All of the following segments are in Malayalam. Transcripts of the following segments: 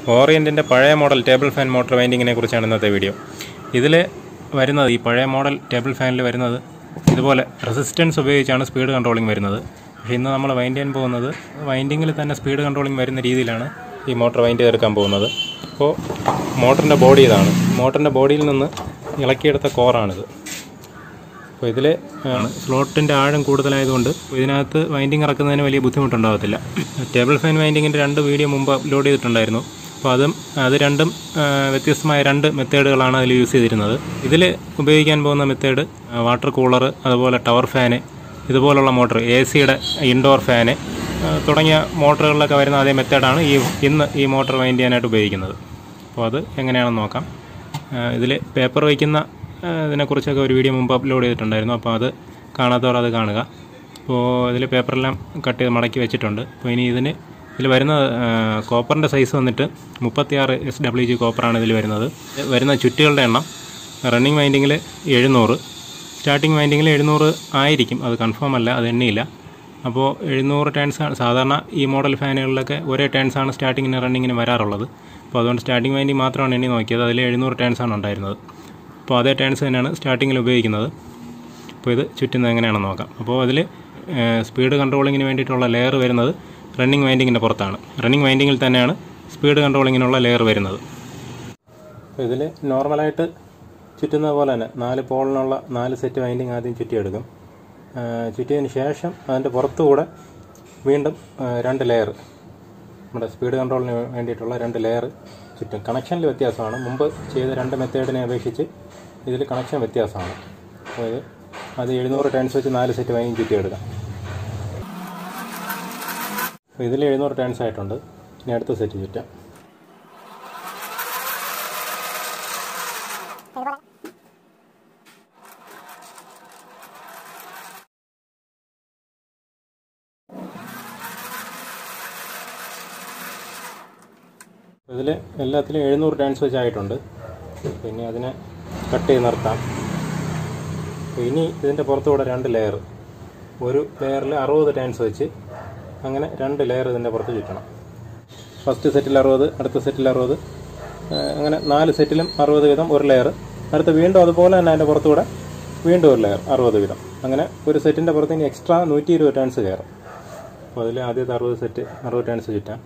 ഓറിയൻറ്റിൻ്റെ പഴയ മോഡൽ ടേബിൾ ഫാൻ മോട്ടോർ വൈൻഡിങ്ങിനെ കുറിച്ചാണ് ഇന്നത്തെ വീഡിയോ ഇതിൽ വരുന്നത് ഈ പഴയ മോഡൽ ടേബിൾ ഫാനിൽ വരുന്നത് ഇതുപോലെ റെസിസ്റ്റൻസ് ഉപയോഗിച്ചാണ് സ്പീഡ് കൺട്രോളിംഗ് വരുന്നത് പക്ഷേ ഇന്ന് നമ്മൾ വൈൻഡ് ചെയ്യാൻ പോകുന്നത് വൈൻഡിങ്ങിൽ തന്നെ സ്പീഡ് കൺട്രോളിംഗ് വരുന്ന രീതിയിലാണ് ഈ മോട്ടോർ വൈൻഡ് ചെയ്തെടുക്കാൻ പോകുന്നത് അപ്പോൾ മോട്ടറിൻ്റെ ബോഡി ഇതാണ് മോട്ടറിൻ്റെ ബോഡിയിൽ നിന്ന് ഇളക്കിയെടുത്ത കോറാണിത് അപ്പോൾ ഇതിൽ സ്ലോട്ടിൻ്റെ ആഴം കൂടുതലായതുകൊണ്ട് ഇതിനകത്ത് വൈൻഡിങ് ഇറക്കുന്നതിന് വലിയ ബുദ്ധിമുട്ടുണ്ടാകത്തില്ല ടേബിൾ ഫാൻ വൈൻഡിങ്ങിൻ്റെ രണ്ട് വീഡിയോ മുമ്പ് അപ്ലോഡ് ചെയ്തിട്ടുണ്ടായിരുന്നു അപ്പോൾ അതും അത് രണ്ടും ആ, വ്യത്യസ്തമായ രണ്ട് മെത്തേഡുകളാണ് അതിൽ യൂസ് ചെയ്തിരുന്നത് ഇതിൽ ഉപയോഗിക്കാൻ പോകുന്ന മെത്തേഡ് വാട്ടർ കൂളർ അതുപോലെ ടവർ ഫാന് ഇതുപോലുള്ള മോട്ടർ എ സിയുടെ ഇൻഡോർ ഫാന് ആ, തുടങ്ങിയ മോട്ടറുകളിലൊക്കെ വരുന്ന അതേ മെത്തേഡാണ് ഈ ഇന്ന് ഈ മോട്ടർ വൈൻഡ് ചെയ്യാനായിട്ട് ഉപയോഗിക്കുന്നത് അപ്പോൾ അത് എങ്ങനെയാണെന്ന് നോക്കാം ഇതിൽ പേപ്പർ വയ്ക്കുന്ന ആ, ഇതിനെക്കുറിച്ചൊക്കെ ഒരു വീഡിയോ മുമ്പ് അപ്ലോഡ് ചെയ്തിട്ടുണ്ടായിരുന്നു അപ്പോൾ അത് കാണാത്തവർ അത് കാണുക അപ്പോൾ ഇതിൽ പേപ്പറെല്ലാം കട്ട് ചെയ്ത് മടക്കി വെച്ചിട്ടുണ്ട് അപ്പോൾ ഇനി ഇതിന് ഇതിൽ വരുന്ന കോപ്പറിൻ്റെ സൈസ് വന്നിട്ട് മുപ്പത്തിയാറ് എസ് ഡബ്ല്യു ജി കോപ്പറാണ് ഇതിൽ വരുന്നത് വരുന്ന ചുറ്റുകളുടെ എണ്ണം റണ്ണിങ് വൈൻഡിങ്ങിൽ എഴുന്നൂറ് സ്റ്റാർട്ടിങ് വൈൻഡിങ്ങിൽ എഴുന്നൂറ് ആയിരിക്കും അത് കൺഫേം അല്ല അത് എണ്ണിയില്ല അപ്പോൾ എഴുന്നൂറ് ടേൺസ് ആണ് സാധാരണ ഈ മോഡൽ ഫാനുകളിലൊക്കെ ഒരേ ടേൺസ് ആണ് സ്റ്റാർട്ടിങ്ങിന് റണ്ണിങ്ങിന് വരാറുള്ളത് അപ്പോൾ അതുകൊണ്ട് സ്റ്റാർട്ടിങ് വൈൻഡിങ് മാത്രമാണ് എണ്ണി നോക്കിയത് അതിൽ എഴുന്നൂറ് ടേൺസ് ആണ് ഉണ്ടായിരുന്നത് അപ്പോൾ അതേ ടേൺസ് തന്നെയാണ് സ്റ്റാർട്ടിങ്ങിൽ ഉപയോഗിക്കുന്നത് അപ്പോൾ ഇത് ചുറ്റുന്നത് എങ്ങനെയാണെന്ന് നോക്കാം അപ്പോൾ അതിൽ സ്പീഡ് കൺട്രോളിങ്ങിന് വേണ്ടിയിട്ടുള്ള ലെയർ വരുന്നത് റണ്ണിങ് വൈൻഡിങ്ങിൻ്റെ പുറത്താണ് റണ്ണിങ് വൈൻഡിങ്ങിൽ തന്നെയാണ് സ്പീഡ് കൺട്രോളിങ്ങിനുള്ള ലെയർ വരുന്നത് അപ്പോൾ ഇതിൽ നോർമലായിട്ട് ചുറ്റുന്നത് പോലെ തന്നെ നാല് പോളിനുള്ള നാല് സെറ്റ് വൈൻഡിങ് ആദ്യം ചുറ്റിയെടുക്കും ആ, ചുറ്റിയതിന് ശേഷം അതിൻ്റെ പുറത്തുകൂടെ വീണ്ടും ആ, രണ്ട് ലെയർ നമ്മുടെ സ്പീഡ് കൺട്രോളിന് വേണ്ടിയിട്ടുള്ള രണ്ട് ലെയർ ചുറ്റും കണക്ഷനിൽ വ്യത്യാസമാണ് മുമ്പ് ചെയ്ത രണ്ട് മെത്തേഡിനെ അപേക്ഷിച്ച് ഇതിൽ കണക്ഷൻ വ്യത്യാസമാണ് അപ്പോൾ ഇത് അത് എഴുന്നൂറ് ടേൺസ് വെച്ച് നാല് സെറ്റ് വൈൻഡിങ് ചുറ്റിയെടുക്കാം അപ്പോൾ ഇതിൽ എഴുന്നൂറ് ടേൺസ് ആയിട്ടുണ്ട് ഇനി അടുത്ത സെറ്റ് ചുറ്റാം ഇതിൽ എല്ലാത്തിലും എഴുന്നൂറ് ടേൺസ് വെച്ചായിട്ടുണ്ട് പിന്നെ അതിനെ കട്ട് ചെയ്ത് നിർത്താം അപ്പോൾ ഇനി ഇതിൻ്റെ പുറത്തുകൂടെ രണ്ട് ലെയർ ഒരു ലെയറിൽ അറുപത് ടേൺസ് വെച്ച് അങ്ങനെ രണ്ട് ലെയർ ഇതിൻ്റെ പുറത്ത് ചുറ്റണം ഫസ്റ്റ് സെറ്റിൽ അറുപത് അടുത്ത സെറ്റിൽ അറുപത് അങ്ങനെ നാല് സെറ്റിലും അറുപത് വീതം ഒരു ലെയർ അടുത്ത വീണ്ടും അതുപോലെ തന്നെ അതിൻ്റെ പുറത്തുകൂടെ വീണ്ടും ഒരു ലെയർ അറുപത് വീതം അങ്ങനെ ഒരു സെറ്റിൻ്റെ പുറത്ത് ഇനി എക്സ്ട്രാ നൂറ്റി ഇരുപത് ടേൺസ് കയറും അപ്പോൾ അതിൽ ആദ്യത്തെ അറുപത് സെറ്റ് അറുപത് ടേൺസ് ചുറ്റാം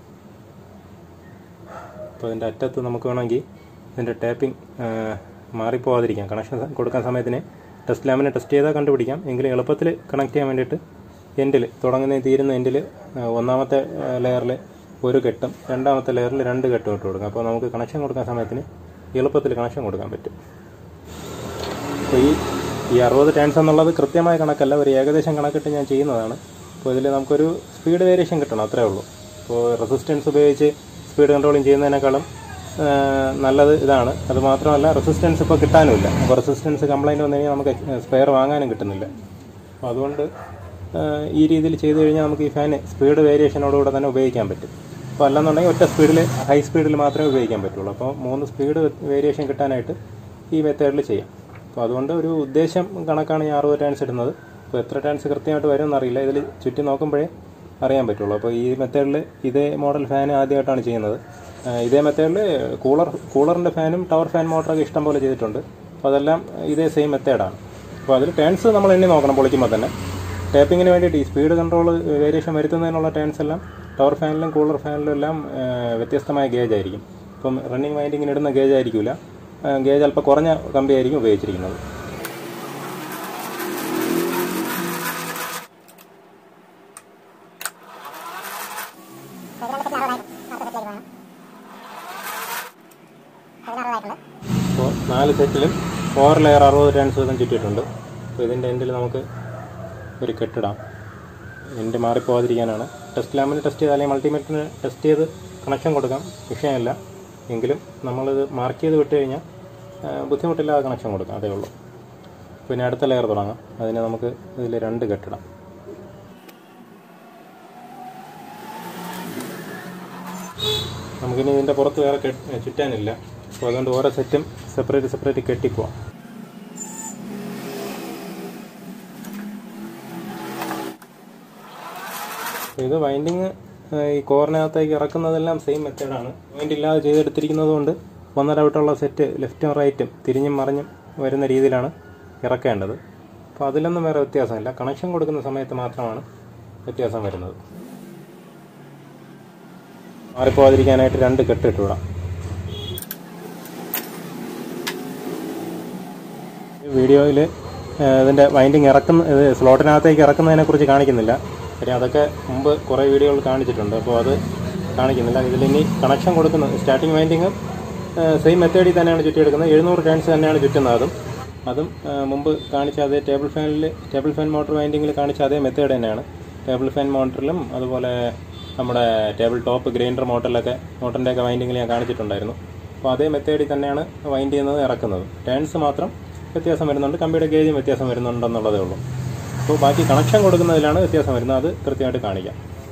അപ്പോൾ അതിൻ്റെ അറ്റത്ത് നമുക്ക് വേണമെങ്കിൽ ഇതിൻ്റെ ടാപ്പിംഗ് മാറിപ്പോവാതിരിക്കാം കണക്ഷൻ കൊടുക്കാൻ സമയത്തിന് ടെസ്റ്റ് ലാമിനെ ടെസ്റ്റ് ചെയ്താൽ കണ്ടുപിടിക്കാം എങ്കിലും എളുപ്പത്തിൽ കണക്ട് ചെയ്യാൻ വേണ്ടിയിട്ട് എൻഡിൽ തുടങ്ങുന്ന തീരുന്ന എൻഡിൽ ഒന്നാമത്തെ ലെയറിൽ ഒരു കെട്ടും രണ്ടാമത്തെ ലെയറിൽ രണ്ട് കെട്ടും ഇട്ട് കൊടുക്കാം അപ്പോൾ നമുക്ക് കണക്ഷൻ കൊടുക്കാൻ സമയത്തിന് എളുപ്പത്തിൽ കണക്ഷൻ കൊടുക്കാൻ പറ്റും അപ്പോൾ ഈ ഈ അറുപത് ടേൺസ് എന്നുള്ളത് കൃത്യമായ കണക്കല്ല ഒരു ഏകദേശം കണക്കിട്ട് ഞാൻ ചെയ്യുന്നതാണ് അപ്പോൾ ഇതിൽ നമുക്കൊരു സ്പീഡ് വേരിയേഷൻ കിട്ടണം അത്രേ ഉള്ളൂ ഇപ്പോൾ റെസിസ്റ്റൻസ് ഉപയോഗിച്ച് സ്പീഡ് കൺട്രോളിങ് ചെയ്യുന്നതിനേക്കാളും ആ, നല്ലത് ഇതാണ് അത് മാത്രമല്ല റെസിസ്റ്റൻസ് ഇപ്പോൾ കിട്ടാനുമില്ല അപ്പോൾ റെസിസ്റ്റൻസ് കംപ്ലൈൻറ്റ് വന്നു കഴിഞ്ഞാൽ നമുക്ക് സ്പെയർ വാങ്ങാനും കിട്ടുന്നില്ല അപ്പോൾ അതുകൊണ്ട് ആ, ഈ രീതിയിൽ ചെയ്തു കഴിഞ്ഞാൽ നമുക്ക് ഈ ഫാന് സ്പീഡ് വേരിയേഷനോടുകൂടെ തന്നെ ഉപയോഗിക്കാൻ പറ്റും അപ്പോൾ അല്ലെന്നുണ്ടെങ്കിൽ ഒറ്റ സ്പീഡിൽ ഹൈ സ്പീഡിൽ മാത്രമേ ഉപയോഗിക്കാൻ പറ്റുള്ളൂ അപ്പോൾ മൂന്ന് സ്പീഡ് വേരിയേഷൻ കിട്ടാനായിട്ട് ഈ മെത്തേഡിൽ ചെയ്യാം അപ്പോൾ അതുകൊണ്ട് ഒരു ഉദ്ദേശം കണക്കാണ് ഈ അറുപത് ടേൺസ് ഇടുന്നത് അപ്പോൾ എത്ര ടേൺസ് കൃത്യമായിട്ട് വരും എന്നറിയില്ല ഇതിൽ ചുറ്റി നോക്കുമ്പോഴേ അറിയാൻ പറ്റുള്ളൂ അപ്പോൾ ഈ മെത്തേഡിൽ ഇതേ മോഡൽ ഫാൻ ആദ്യമായിട്ടാണ് ചെയ്യുന്നത് ആ, ഇതേ മെത്തേഡിൽ കൂളർ കൂളറിൻ്റെ ഫാനും ടവർ ഫാൻ മോട്ടറൊക്കെ ഇഷ്ടം പോലെ ചെയ്തിട്ടുണ്ട് അപ്പോൾ അതെല്ലാം ഇതേ സെയിം മെത്തേഡാണ് അപ്പോൾ അതിൽ ടേൺസ് നമ്മൾ എണ്ണി നോക്കണം പൊളിക്കുമ്പോൾ തന്നെ ടാപ്പിങ്ങിന് വേണ്ടിയിട്ട് ഈ സ്പീഡ് കൺട്രോൾ വേരിയേഷൻ വരുത്തുന്നതിനുള്ള ടേൺസ് എല്ലാം ടവർ ഫാനിലും കൂളർ ഫാനിലും എല്ലാം ആ, വ്യത്യസ്തമായ ഗേജ് ആയിരിക്കും ഇപ്പം റണ്ണിങ് വൈൻഡിങ്ങിന് ഇടുന്ന ഗേജ് ആയിരിക്കില്ല ഗേജ് അല്പം കുറഞ്ഞ കമ്പി ആയിരിക്കും ഉപയോഗിച്ചിരിക്കുന്നത് അപ്പോൾ നാല് സെറ്റിലും ഫോർ ലെയർ അറുപത് ടേൺസ് വീതം ചുറ്റിയിട്ടുണ്ട് അപ്പോൾ ഇതിൻ്റെ എൻഡിൽ നമുക്ക് ഒരു കെട്ടിടാം എൻഡ് മാറിപ്പോകാതിരിക്കാനാണ് ടെസ്റ്റ് ലാമ്പിന് ടെസ്റ്റ് ചെയ്ത് അല്ലെങ്കിൽ മൾട്ടിമീറ്ററിന് ടെസ്റ്റ് ചെയ്ത് കണക്ഷൻ കൊടുക്കാം വിഷയമല്ല എങ്കിലും നമ്മളിത് മാർക്ക് ചെയ്ത് വിട്ട് കഴിഞ്ഞാൽ ആ, ബുദ്ധിമുട്ടില്ലാതെ കണക്ഷൻ കൊടുക്കാം അതേ ഉള്ളൂ പിന്നെ അടുത്ത ലെയർ തുടങ്ങാം അതിന് നമുക്ക് ഇതിൽ രണ്ട് കെട്ടിടാം നമുക്കിനി ഇതിൻ്റെ പുറത്ത് വേറെ കെട്ട് ചുറ്റാനില്ല അപ്പോൾ അതുകൊണ്ട് ഓരോ സെറ്റും സെപ്പറേറ്റ് സെപ്പറേറ്റ് കെട്ടിപ്പോവാം ഇത് വൈൻഡിങ് ഈ കോറിനകത്തേക്ക് ഇറക്കുന്നതെല്ലാം സെയിം മെത്തേഡാണ് പോയിന്റ് ഇല്ലാതെ ചെയ്തെടുത്തിരിക്കുന്നത് കൊണ്ട് ഒന്നര വിട്ടുള്ള സെറ്റ് ലെഫ്റ്റും റൈറ്റും തിരിഞ്ഞും മറിഞ്ഞും വരുന്ന രീതിയിലാണ് ഇറക്കേണ്ടത് അപ്പോൾ അതിലൊന്നും വേറെ വ്യത്യാസമില്ല കണക്ഷൻ കൊടുക്കുന്ന സമയത്ത് മാത്രമാണ് വ്യത്യാസം വരുന്നത് മാറിപ്പോകാതിരിക്കാനായിട്ട് രണ്ട് കെട്ടിട്ട് വിടാം വീഡിയോയിൽ ഇതിൻ്റെ വൈൻഡിങ് ഇറക്കുന്ന ഇത് സ്ലോട്ടിനകത്തേക്ക് ഇറക്കുന്നതിനെ കുറിച്ച് കാണിക്കുന്നില്ല കാര്യം അതൊക്കെ മുമ്പ് കുറേ വീഡിയോകൾ കാണിച്ചിട്ടുണ്ട് അപ്പോൾ അത് കാണിക്കുന്നില്ല ഇതിലിനി കണക്ഷൻ കൊടുക്കുന്നത് സ്റ്റാർട്ടിങ് വൈൻഡിങ് സെയിം മെത്തേഡിൽ തന്നെയാണ് ചുറ്റിയെടുക്കുന്നത് എഴുന്നൂറ് ടേൺസ് തന്നെയാണ് ചുറ്റുന്നത് അതും അതും ആ, മുമ്പ് കാണിച്ച അതേ ടേബിൾ ഫാനിൽ ടേബിൾ ഫാൻ മോട്ടോർ വൈൻഡിങ്ങിൽ കാണിച്ച അതേ മെത്തേഡ് തന്നെയാണ് ടേബിൾ ഫാൻ മോട്ടറിലും അതുപോലെ നമ്മുടെ ടേബിൾ ടോപ്പ് ഗ്രൈൻഡർ മോട്ടറിലൊക്കെ മോട്ടറിൻ്റെയൊക്കെ വൈൻഡിങ്ങിൽ ഞാൻ കാണിച്ചിട്ടുണ്ടായിരുന്നു അപ്പോൾ അതേ മെത്തേഡിൽ തന്നെയാണ് വൈൻഡ് ചെയ്യുന്നത് ഇറക്കുന്നത് ടേൺസ് മാത്രം വ്യത്യാസം വരുന്നുണ്ട് കമ്പിയുടെ ഗേജും വ്യത്യാസം വരുന്നുണ്ടെന്നുള്ളതേ ഉള്ളൂ അപ്പോൾ ബാക്കി കണക്ഷൻ കൊടുക്കുന്നതിലാണ് വ്യത്യാസം വരുന്നത് അത് കൃത്യമായിട്ട് കാണിക്കാം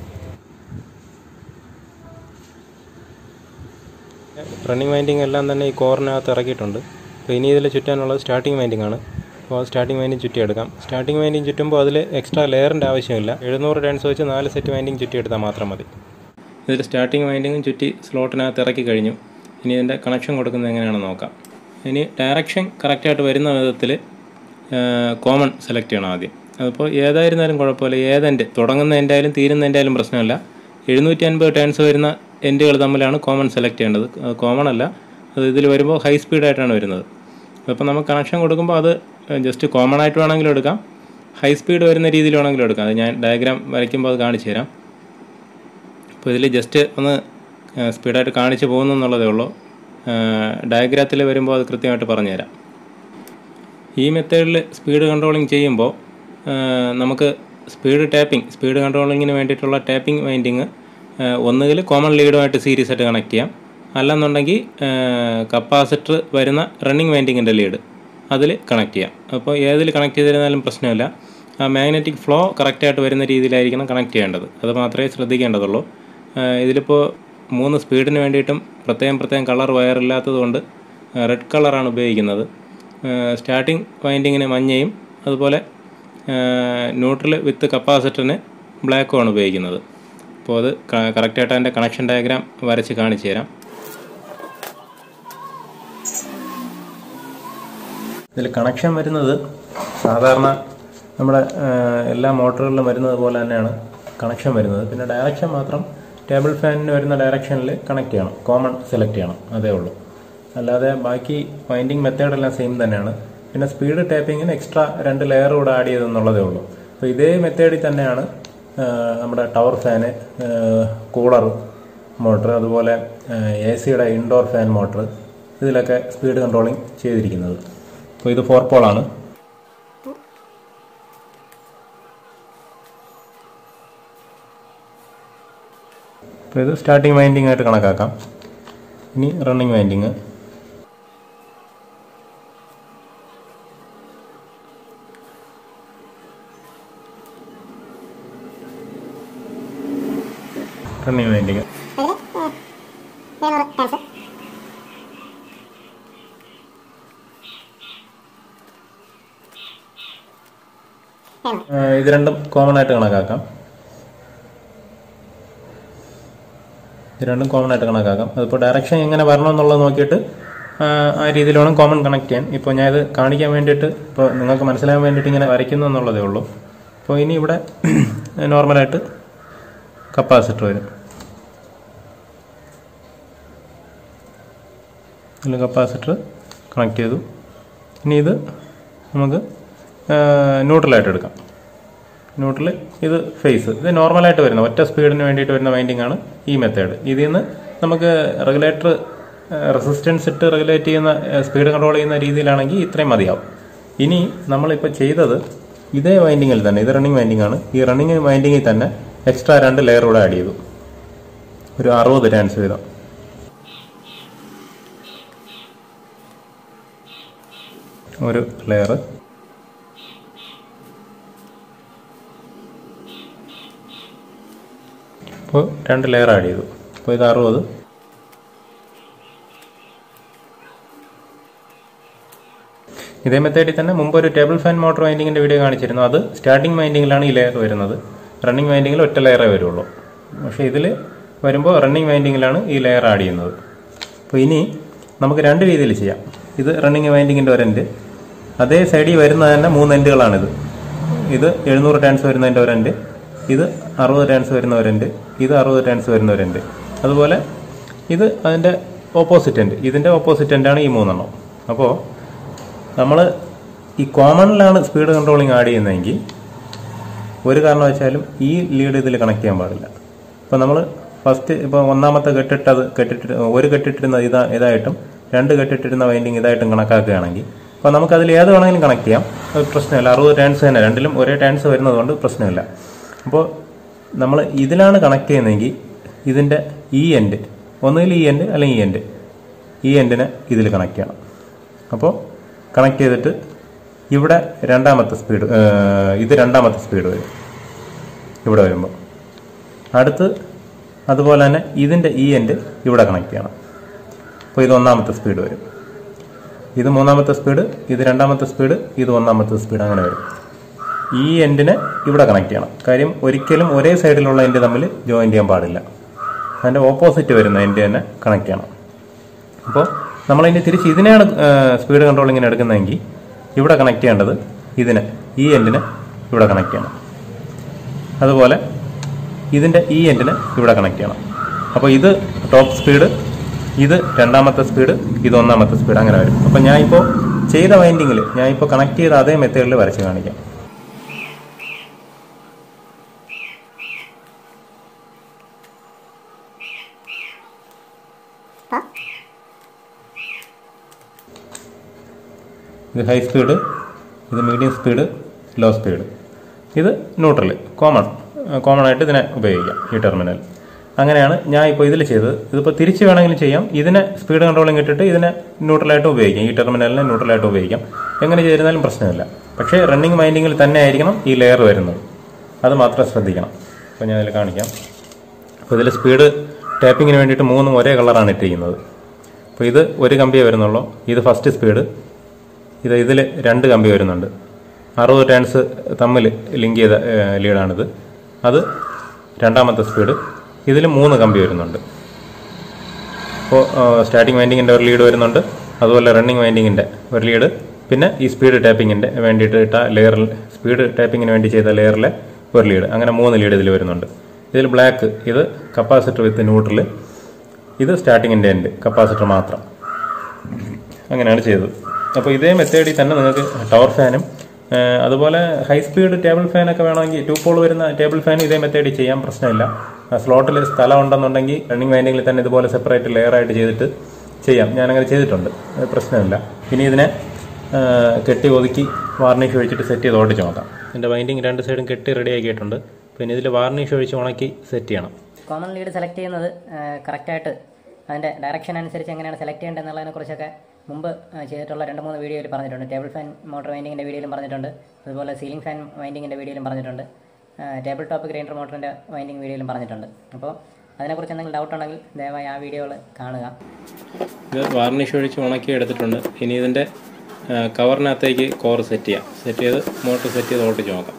റണ്ണിങ് വൈൻഡിങ് എല്ലാം തന്നെ ഈ കോറിനകത്ത് ഇറക്കിയിട്ടുണ്ട് അപ്പോൾ ഇനി ഇതിൽ ചുറ്റാനുള്ളത് സ്റ്റാർട്ടിങ് വൈൻഡിങ് ആണ് അപ്പോൾ സ്റ്റാർട്ടിങ് വൈൻഡിങ് ചുറ്റിയെടുക്കാം സ്റ്റാർട്ടിങ് വൈൻഡിങ് ചുറ്റുമ്പോൾ അതിൽ എക്സ്ട്രാ ലെയറിൻ്റെ ആവശ്യമില്ല എഴുന്നൂറ് ടേൺസ് വെച്ച് നാല് സെറ്റ് വൈൻഡിങ് ചുറ്റിയെടുത്താൽ മാത്രം മതി ഇതിൽ സ്റ്റാർട്ടിങ് വൈൻഡിങ്ങും ചുറ്റി സ്ലോട്ടിനകത്ത് ഇറക്കി കഴിഞ്ഞു ഇനി ഇതിൻ്റെ കണക്ഷൻ കൊടുക്കുന്നത് എങ്ങനെയാണെന്ന് നോക്കാം ഇനി ഡയറക്ഷൻ കറക്റ്റായിട്ട് വരുന്ന വിധത്തിൽ കോമൺ സെലക്ട് ചെയ്യണം ആദ്യം അതിപ്പോൾ ഏതായിരുന്നാലും കുഴപ്പമില്ല ഏതെൻഡ് തുടങ്ങുന്ന എൻ്റായാലും തീരുന്ന എൻ്റായാലും പ്രശ്നമില്ല എഴുന്നൂറ്റി അൻപത് ടേൺസ് വരുന്ന എൻഡുകൾ തമ്മിലാണ് കോമൺ സെലക്ട് ചെയ്യേണ്ടത് അത് കോമൺ അല്ല അത് ഇതിൽ വരുമ്പോൾ ഹൈ സ്പീഡായിട്ടാണ് വരുന്നത് അപ്പോൾ നമുക്ക് കണക്ഷൻ കൊടുക്കുമ്പോൾ അത് ജസ്റ്റ് കോമൺ ആയിട്ട് വേണമെങ്കിലും എടുക്കാം ഹൈ സ്പീഡ് വരുന്ന രീതിയിൽ വേണമെങ്കിലും എടുക്കാം അത് ഞാൻ ഡയഗ്രാം വരയ്ക്കുമ്പോൾ അത് കാണിച്ചു തരാം അപ്പോൾ ഇതിൽ ജസ്റ്റ് ഒന്ന് സ്പീഡായിട്ട് കാണിച്ച് പോകുന്നു എന്നുള്ളതേ ഉള്ളൂ ഡയഗ്രാത്തിൽ വരുമ്പോൾ അത് കൃത്യമായിട്ട് പറഞ്ഞുതരാം ഈ മെത്തേഡിൽ സ്പീഡ് കൺട്രോളിങ് ചെയ്യുമ്പോൾ നമുക്ക് സ്പീഡ് ടാപ്പിംഗ് സ്പീഡ് കൺട്രോളിങ്ങിന് വേണ്ടിയിട്ടുള്ള ടാപ്പിംഗ് വൈൻഡിങ് ഒന്നുകിൽ കോമൺ ലീഡുമായിട്ട് സീരീസ് ആയിട്ട് കണക്ട് ചെയ്യാം അല്ലെന്നുണ്ടെങ്കിൽ കപ്പാസിറ്റർ വരുന്ന റണ്ണിങ് വൈൻഡിങ്ങിൻ്റെ ലീഡ് അതിൽ കണക്ട് ചെയ്യാം അപ്പോൾ ഏതിൽ കണക്ട് ചെയ്തിരുന്നാലും പ്രശ്നമില്ല ആ മാഗ്നറ്റിക് ഫ്ലോ കറക്റ്റായിട്ട് വരുന്ന രീതിയിലായിരിക്കണം കണക്ട് ചെയ്യേണ്ടത് അത് മാത്രമേ ശ്രദ്ധിക്കേണ്ടതുള്ളൂ ഇതിലിപ്പോൾ മൂന്ന് സ്പീഡിന് വേണ്ടിയിട്ടും പ്രത്യേകം പ്രത്യേകം കളർ വയർ ഇല്ലാത്തതുകൊണ്ട് റെഡ് കളറാണ് ഉപയോഗിക്കുന്നത് സ്റ്റാർട്ടിങ് വൈൻഡിങ്ങിന് മഞ്ഞയും അതുപോലെ ന്യൂട്രൽ വിത്ത് കപ്പാസിറ്ററിന് ബ്ലാക്കുമാണ് ഉപയോഗിക്കുന്നത് അപ്പോൾ അത് കറക്റ്റായിട്ട് അതിൻ്റെ കണക്ഷൻ ഡയഗ്രാം വരച്ച് കാണിച്ചു തരാം ഇതിൽ കണക്ഷൻ വരുന്നത് സാധാരണ നമ്മുടെ എല്ലാ മോട്ടറുകളിലും വരുന്നത് പോലെ തന്നെയാണ് കണക്ഷൻ വരുന്നത് പിന്നെ ഡയറക്ഷൻ മാത്രം ടേബിൾ ഫാനിന് വരുന്ന ഡയറക്ഷനിൽ കണക്ട് ചെയ്യണം കോമൺ സെലക്ട് ചെയ്യണം അതേ ഉള്ളൂ അല്ലാതെ ബാക്കി വൈൻഡിങ് മെത്തേഡെല്ലാം സെയിം തന്നെയാണ് പിന്നെ സ്പീഡ് ടാപ്പിങ്ങിന് എക്സ്ട്രാ രണ്ട് ലെയർ കൂടെ ആഡ് ചെയ്തെന്നുള്ളതേ ഉള്ളൂ അപ്പോൾ ഇതേ മെത്തേഡിൽ തന്നെയാണ് നമ്മുടെ ടവർ ഫാന് കൂളർ മോട്ടർ അതുപോലെ എ സിയുടെ ഇൻഡോർ ഫാൻ മോട്ടർ ഇതിലൊക്കെ സ്പീഡ് കൺട്രോളിങ് ചെയ്തിരിക്കുന്നത് അപ്പോൾ ഇത് ഫോർ പോളാണ് അപ്പോൾ ഇത് സ്റ്റാർട്ടിങ് വൈൻഡിങ് ആയിട്ട് കണക്കാക്കാം ഇനി റണ്ണിങ് വൈൻഡിങ് റണ്ണിങ് വൈൻഡിങ് ഇത് രണ്ടും കോമൺ ആയിട്ട് കണക്കാക്കാം ഇത് രണ്ടും കോമൺ ആയിട്ട് കണക്കാക്കാം അതിപ്പോൾ ഡയറക്ഷൻ എങ്ങനെ വരണം എന്നുള്ളത് നോക്കിയിട്ട് ആ രീതിയിൽ വേണം കോമൺ കണക്ട് ചെയ്യാൻ ഇപ്പോൾ ഞാൻ ഇത് കാണിക്കാൻ വേണ്ടിയിട്ട് ഇപ്പോൾ നിങ്ങൾക്ക് മനസ്സിലാകാൻ വേണ്ടിയിട്ട് ഇങ്ങനെ വരയ്ക്കുന്നു എന്നുള്ളതേ ഉള്ളൂ അപ്പോൾ ഇനി ഇവിടെ നോർമലായിട്ട് കപ്പാസിറ്റർ വരും ഇതിൽ കപ്പാസിറ്റർ കണക്ട് ചെയ്തു ഇനി ഇത് നമുക്ക് ന്യൂട്രലായിട്ട് എടുക്കാം ന്യൂട്രൽ ഇത് ഫേസ് ഇത് നോർമലായിട്ട് വരുന്ന ഒറ്റ സ്പീഡിന് വേണ്ടിയിട്ട് വരുന്ന വൈൻഡിങ് ആണ് ഈ മെത്തേഡ് ഇതിൽ നിന്ന് നമുക്ക് റെഗുലേറ്റർ റെസിസ്റ്റൻസ് ഇട്ട് റെഗുലേറ്റ് ചെയ്യുന്ന സ്പീഡ് കൺട്രോൾ ചെയ്യുന്ന രീതിയിലാണെങ്കിൽ ഇത്രയും മതിയാവും ഇനി നമ്മളിപ്പോൾ ചെയ്തത് ഇതേ വൈൻഡിങ്ങിൽ തന്നെ ഇത് റണ്ണിങ് വൈൻഡിങ് ആണ് ഈ റണ്ണിങ് വൈൻഡിങ്ങിൽ തന്നെ എക്സ്ട്രാ രണ്ട് ലെയർ കൂടെ ആഡ് ചെയ്തു ഒരു അറുപത് ടാൻസ് വീതം ഒരു ലെയർ അപ്പോൾ രണ്ട് ലെയർ ആഡ് ചെയ്തു അപ്പോൾ ഇത് അറുപത് ഇതേ മെത്തേഡിൽ തന്നെ മുമ്പ് ഒരു ടേബിൾ ഫാൻ മോട്ടോർ വൈൻഡിങ്ങിൻ്റെ വീഡിയോ കാണിച്ചിരുന്നു അത് സ്റ്റാർട്ടിംഗ് വൈൻഡിങ്ങിലാണ് ഈ ലെയർ വരുന്നത് റണ്ണിങ് വൈൻഡിങ്ങിൽ ഒറ്റ ലെയറേ വരുള്ളൂ പക്ഷേ ഇതിൽ വരുമ്പോൾ റണ്ണിങ് വൈൻഡിങ്ങിലാണ് ഈ ലെയർ ആഡ് ചെയ്യുന്നത് അപ്പോൾ ഇനി നമുക്ക് രണ്ട് രീതിയിൽ ചെയ്യാം ഇത് റണ്ണിങ് വൈൻഡിങ്ങിൻ്റെ ഒരു എൻഡ് അതേ സൈഡിൽ വരുന്ന തന്നെ മൂന്ന് എൻഡുകളാണിത് ഇത് എഴുന്നൂറ് ടേൺസ് വരുന്നതിൻ്റെ ഒരു എൻഡ് ഇത് അറുപത് ടേൺസ് വരുന്ന ഒരു എൻഡ് ഇത് അറുപത് ടേൺസ് വരുന്ന ഒരു എൻഡ് അതുപോലെ ഇത് അതിൻ്റെ ഓപ്പോസിറ്റ് എൻഡ് ഇതിൻ്റെ ഓപ്പോസിറ്റ് എൻഡാണ് ഈ മൂന്നെണ്ണം അപ്പോൾ നമ്മൾ ഈ കോമണിലാണ് സ്പീഡ് കൺട്രോളിങ് ആഡ് ചെയ്യുന്നതെങ്കിൽ ഒരു കാരണവശാലും ഈ ലീഡ് ഇതിൽ കണക്ട് ചെയ്യാൻ പാടില്ല ഇപ്പോൾ നമ്മൾ ഫസ്റ്റ് ഇപ്പോൾ ഒന്നാമത്തെ കെട്ടിട്ടത് കെട്ടിട്ട് ഒരു കെട്ടിട്ടിരുന്ന ഇതാ ഇതായിട്ടും രണ്ട് കെട്ടിട്ടിരുന്ന വൈൻഡിങ് ഇതായിട്ടും കണക്കാക്കുകയാണെങ്കിൽ അപ്പോൾ നമുക്ക് അതിൽ ഏത് വേണമെങ്കിലും കണക്ട് ചെയ്യാം അത് പ്രശ്നമില്ല അറുപത് ടേൺസ് തന്നെ രണ്ടിലും ഒരേ ടേൺസ് വരുന്നതുകൊണ്ട് പ്രശ്നമില്ല അപ്പോൾ നമ്മൾ ഇതിലാണ് കണക്ട് ചെയ്യുന്നതെങ്കിൽ ഇതിൻ്റെ ഈ എൻഡ് ഒന്നുകിൽ ഈ എൻഡ് അല്ലെങ്കിൽ ഈ എൻഡ് ഈ എൻഡിനെ ഇതിൽ കണക്ട് ചെയ്യണം അപ്പോൾ കണക്ട് ചെയ്തിട്ട് ഇവിടെ രണ്ടാമത്തെ സ്പീഡ് ഇത് രണ്ടാമത്തെ സ്പീഡ് വരും ഇവിടെ വരുമ്പോൾ അടുത്ത് അതുപോലെ തന്നെ ഇതിൻ്റെ ഈ എൻഡ് ഇവിടെ കണക്ട് ചെയ്യണം അപ്പോൾ ഇത് ഒന്നാമത്തെ സ്പീഡ് വരും ഇത് മൂന്നാമത്തെ സ്പീഡ് ഇത് രണ്ടാമത്തെ സ്പീഡ് ഇത് ഒന്നാമത്തെ സ്പീഡ് അങ്ങനെ വരും ഈ എൻഡിനെ ഇവിടെ കണക്ട് ചെയ്യണം കാര്യം ഒരിക്കലും ഒരേ സൈഡിലുള്ള എൻഡ് തമ്മിൽ ജോയിൻ ചെയ്യാൻ പാടില്ല അതിൻ്റെ ഓപ്പോസിറ്റ് വരുന്ന എൻഡ് തന്നെ കണക്ട് ചെയ്യണം അപ്പോൾ നമ്മളതിൻ്റെ തിരിച്ച് ഇതിനെയാണ് സ്പീഡ് കൺട്രോളിങ്ങിന് എടുക്കുന്നതെങ്കിൽ ഇവിടെ കണക്ട് ചെയ്യേണ്ടത് ഇതിനെ ഈ എൻഡിനെ ഇവിടെ കണക്ട് ചെയ്യണം അതുപോലെ ഇതിൻ്റെ ഈ എൻഡിനെ ഇവിടെ കണക്ട് ചെയ്യണം അപ്പോൾ ഇത് ടോപ്പ് സ്പീഡ് ഇത് രണ്ടാമത്തെ സ്പീഡ് ഇത് ഒന്നാമത്തെ സ്പീഡ് അങ്ങനെ വരും അപ്പോൾ ഞാൻ ഇപ്പോൾ ചെയ്ത വൈൻഡിങ്ങിൽ ഞാൻ ഇപ്പോൾ കണക്ട് ചെയ്ത അതേ മെത്തേഡിൽ വരച്ച് കാണിക്കാം ഇത് ഹൈ സ്പീഡ് ഇത് മീഡിയം സ്പീഡ് ലോ സ്പീഡ് ഇത് ന്യൂട്രൽ കോമൺ കോമൺ ആയിട്ട് ഇതിനെ ഉപയോഗിക്കാം ഈ ടെർമിനൽ അങ്ങനെയാണ് ഞാൻ ഇപ്പോൾ ഇതിൽ ചെയ്തത് ഇതിപ്പോൾ തിരിച്ച് വേണമെങ്കിലും ചെയ്യാം ഇതിനെ സ്പീഡ് കൺട്രോളിങ് ഇട്ടിട്ട് ഇതിനെ ന്യൂട്രലായിട്ട് ഉപയോഗിക്കാം ഈ ടെർമിനലിനെ ന്യൂട്രലായിട്ട് ഉപയോഗിക്കാം എങ്ങനെ ചെയ്തിരുന്നാലും പ്രശ്നമില്ല പക്ഷേ റണ്ണിങ് മൈൻഡിങ്ങിൽ തന്നെ ആയിരിക്കണം ഈ ലെയർ വരുന്നത് അത് മാത്രം ശ്രദ്ധിക്കണം അപ്പോൾ ഞാൻ ഇതിൽ കാണിക്കാം അപ്പോൾ ഇതിൽ സ്പീഡ് ടാപ്പിങ്ങിന് വേണ്ടിയിട്ട് മൂന്നും ഒരേ കളറാണ് ഇട്ടിരിക്കുന്നത് അപ്പോൾ ഇത് ഒരു കമ്പിയേ വരുന്നുള്ളൂ ഇത് ഫസ്റ്റ് സ്പീഡ് ഇത് ഇതിൽ രണ്ട് കമ്പി വരുന്നുണ്ട് അറുപത് ടേൺസ് തമ്മിൽ ലിങ്ക് ചെയ്ത ഏഹ്, ലീഡാണിത് അത് രണ്ടാമത്തെ സ്പീഡ് ഇതിൽ മൂന്ന് കമ്പി വരുന്നുണ്ട് അപ്പോൾ സ്റ്റാർട്ടിങ് വൈൻഡിങ്ങിൻ്റെ ഒരു ലീഡ് വരുന്നുണ്ട് അതുപോലെ റണ്ണിങ് വൈൻഡിങ്ങിൻ്റെ ഒരു ലീഡ് പിന്നെ ഈ സ്പീഡ് ടാപ്പിങ്ങിൻ്റെ വേണ്ടിയിട്ട് ഇട്ട ലെയറിൽ സ്പീഡ് ടാപ്പിങ്ങിന് വേണ്ടി ചെയ്ത ലെയറിലെ ഒരു ലീഡ് അങ്ങനെ മൂന്ന് ലീഡ് ഇതിൽ വരുന്നുണ്ട് ഇതിൽ ബ്ലാക്ക് ഇത് കപ്പാസിറ്റർ വിത്ത് ന്യൂട്രൽ ഇത് സ്റ്റാർട്ടിങ്ങിൻ്റെ എൻഡ് കപ്പാസിറ്റർ മാത്രം അങ്ങനെയാണ് ചെയ്തത് അപ്പോൾ ഇതേ മെത്തേഡിൽ തന്നെ നിങ്ങൾക്ക് ടവർ ഫാനും ഏഹ്, അതുപോലെ ഹൈ സ്പീഡ് ടേബിൾ ഫാനൊക്കെ വേണമെങ്കിൽ ടു പോൾ വരുന്ന ടേബിൾ ഫാൻ ഇതേ മെത്തേഡിൽ ചെയ്യാൻ പ്രശ്നമില്ല സ്ലോട്ടിൽ സ്ഥലം ഉണ്ടെന്നുണ്ടെങ്കിൽ റണ്ണിങ് വൈൻഡിങ്ങിൽ തന്നെ ഇതുപോലെ സെപ്പറേറ്റ് ലെയർ ആയിട്ട് ചെയ്തിട്ട് ചെയ്യാം ഞാനങ്ങനെ ചെയ്തിട്ടുണ്ട് അത് പ്രശ്നമില്ല ഇനി ഇതിനെ ഏഹ്, കെട്ടി ഒതുക്കി വാർണിഷ് ഒഴിച്ചിട്ട് സെറ്റ് ചെയ്ത് ഓടിച്ച് നോക്കാം എൻ്റെ വൈൻഡിങ് രണ്ട് സൈഡും കെട്ടി റെഡി ആക്കിയിട്ടുണ്ട് പിന്നെ ഇതിൽ വാർണിഷ് ഒഴിച്ച് ഉണക്കി സെറ്റ് ചെയ്യണം കോമൺ ലീഡ് സെലക്ട് ചെയ്യുന്നത് കറക്റ്റായിട്ട് അതിൻ്റെ ഡയറക്ഷൻ അനുസരിച്ച് എങ്ങനെയാണ് സെലക്ട് ചെയ്യേണ്ടത് എന്നുള്ളതിനെ കുറിച്ചൊക്കെ മുമ്പ് ആ, ചെയ്തിട്ടുള്ള രണ്ട് മൂന്ന് വീഡിയോയിൽ പറഞ്ഞിട്ടുണ്ട് ടേബിൾ ഫാൻ മോട്ടർ വൈൻഡിങ്ങിൻ്റെ വീഡിയോയിലും പറഞ്ഞിട്ടുണ്ട് അതുപോലെ സീലിംഗ് ഫാൻ വൈൻഡിങ്ങിൻ്റെ വീഡിയോയിലും പറഞ്ഞിട്ടുണ്ട് ടേബിൾ ടോപ്പ് ഗ്രൈൻഡർ മോട്ടറിൻ്റെ വൈൻഡിങ് വീഡിയോയിലും പറഞ്ഞിട്ടുണ്ട് അപ്പോൾ അതിനെക്കുറിച്ച് എന്തെങ്കിലും ഡൗട്ട് ഉണ്ടെങ്കിൽ ദയവായി ആ വീഡിയോകൾ കാണുക ഇത് വാർണിഷ് ഒഴിച്ച് ഉണക്കി എടുത്തിട്ടുണ്ട് ഇനി ഇതിൻ്റെ ആ, കവറിനകത്തേക്ക് കോർ സെറ്റ് ചെയ്യാം സെറ്റ് ചെയ്ത് മോട്ടർ സെറ്റ് ചെയ്ത് ഓട്ടിച്ച് നോക്കാം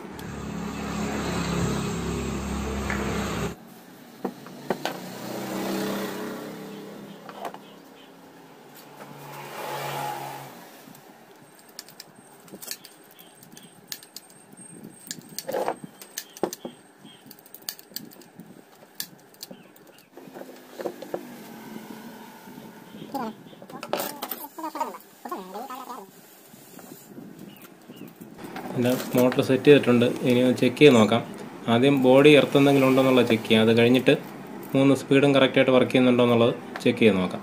എൻ്റെ മോട്ടർ സെറ്റ് ചെയ്തിട്ടുണ്ട് ഇനി ഒന്ന് ചെക്ക് ചെയ്ത് നോക്കാം ആദ്യം ബോഡി എർത്ത് എന്തെങ്കിലും ഉണ്ടോ എന്നുള്ളത് ചെക്ക് ചെയ്യാം അത് കഴിഞ്ഞിട്ട് മൂന്ന് സ്പീഡും കറക്റ്റായിട്ട് വർക്ക് ചെയ്യുന്നുണ്ടോ എന്നുള്ളത് ചെക്ക് ചെയ്ത് നോക്കാം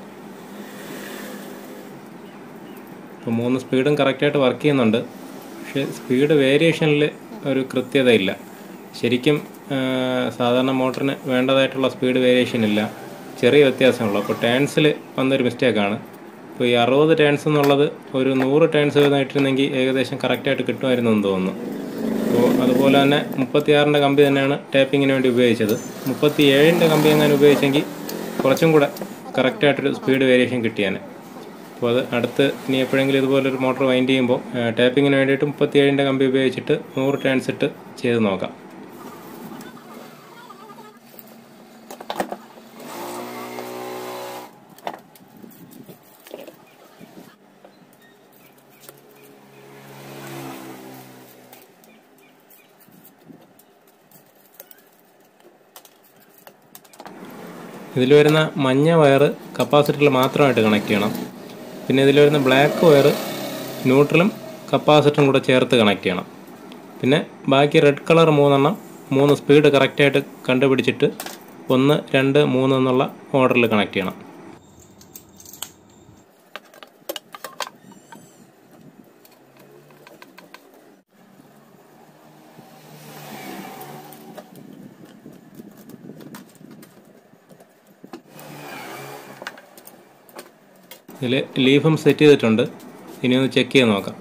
അപ്പോൾ മൂന്ന് സ്പീഡും കറക്റ്റായിട്ട് വർക്ക് ചെയ്യുന്നുണ്ട് പക്ഷേ സ്പീഡ് വേരിയേഷനിൽ ഒരു കൃത്യത ഇല്ല ശരിക്കും ആ, സാധാരണ മോട്ടറിന് വേണ്ടതായിട്ടുള്ള സ്പീഡ് വേരിയേഷൻ ഇല്ല ചെറിയ വ്യത്യാസമുള്ളൂ അപ്പോൾ ടേൺസിൽ വന്നൊരു മിസ്റ്റേക്കാണ് ഇപ്പോൾ ഈ അറുപത് ടേൺസ് എന്നുള്ളത് ഒരു നൂറ് ടേൺസ് വീതമായിട്ടിരുന്നെങ്കിൽ ഏകദേശം കറക്റ്റായിട്ട് കിട്ടുമായിരുന്നു എന്ന് തോന്നുന്നു അപ്പോൾ അതുപോലെ തന്നെ മുപ്പത്തിയാറിൻ്റെ കമ്പി തന്നെയാണ് ടാപ്പിങ്ങിന് വേണ്ടി ഉപയോഗിച്ചത് മുപ്പത്തി ഏഴിൻ്റെ കമ്പി എങ്ങനെ ഉപയോഗിച്ചെങ്കിൽ കുറച്ചും കൂടെ കറക്റ്റായിട്ടൊരു സ്പീഡ് വേരിയേഷൻ കിട്ടിയാൽ അപ്പോൾ അത് അടുത്ത് ഇനി എപ്പോഴെങ്കിലും ഇതുപോലൊരു മോട്ടോർ വൈൻഡ് ചെയ്യുമ്പോൾ ടാപ്പിങ്ങിന് വേണ്ടിയിട്ട് മുപ്പത്തി ഏഴിൻ്റെ കമ്പി ഉപയോഗിച്ചിട്ട് നൂറ് ടേൺസ് ഇട്ട് ചെയ്ത് നോക്കാം ഇതിൽ വരുന്ന മഞ്ഞ വയർ കപ്പാസിറ്ററിൽ മാത്രമായിട്ട് കണക്ട് ചെയ്യണം പിന്നെ ഇതിൽ വരുന്ന ബ്ലാക്ക് വയർ ന്യൂട്രലും കപ്പാസിറ്ററും കൂടെ ചേർത്ത് കണക്ട് ചെയ്യണം പിന്നെ ബാക്കി റെഡ് കളർ മൂന്നെണ്ണം മൂന്ന് സ്പീഡ് കറക്റ്റായിട്ട് കണ്ടുപിടിച്ചിട്ട് ഒന്ന് രണ്ട് മൂന്ന് എന്നുള്ള ഓർഡറിൽ കണക്ട് ചെയ്യണം ഇതിൽ ലീഫും സെറ്റ് ചെയ്തിട്ടുണ്ട് ഇനി ഒന്ന് ചെക്ക് ചെയ്ത് നോക്കാം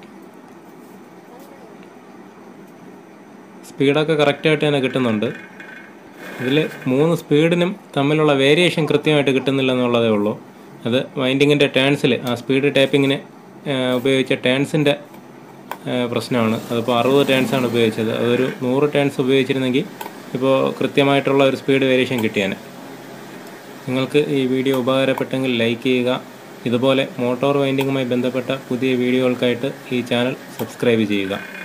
സ്പീഡൊക്കെ കറക്റ്റായിട്ട് തന്നെ കിട്ടുന്നുണ്ട് ഇതിൽ മൂന്ന് സ്പീഡിനും തമ്മിലുള്ള വേരിയേഷൻ കൃത്യമായിട്ട് കിട്ടുന്നില്ല എന്നുള്ളതേ ഉള്ളൂ അത് വൈൻഡിങ്ങിൻ്റെ ടേൺസിൽ ആ സ്പീഡ് ടൈപ്പിങ്ങിന് ഉപയോഗിച്ച ടേൺസിൻ്റെ പ്രശ്നമാണ് അതിപ്പോൾ അറുപത് ടേൺസാണ് ഉപയോഗിച്ചത് അതൊരു നൂറ് ടേൺസ് ഉപയോഗിച്ചിരുന്നെങ്കിൽ ഇപ്പോൾ കൃത്യമായിട്ടുള്ള ഒരു സ്പീഡ് വേരിയേഷൻ കിട്ടിയാൽ നിങ്ങൾക്ക് ഈ വീഡിയോ ഉപകാരപ്പെട്ടെങ്കിൽ ലൈക്ക് ചെയ്യുക ഇതുപോലെ മോട്ടോർ വൈൻഡിങ്ങുമായി ബന്ധപ്പെട്ട പുതിയ വീഡിയോകൾക്കായിട്ട് ഈ ചാനൽ സബ്സ്ക്രൈബ് ചെയ്യുക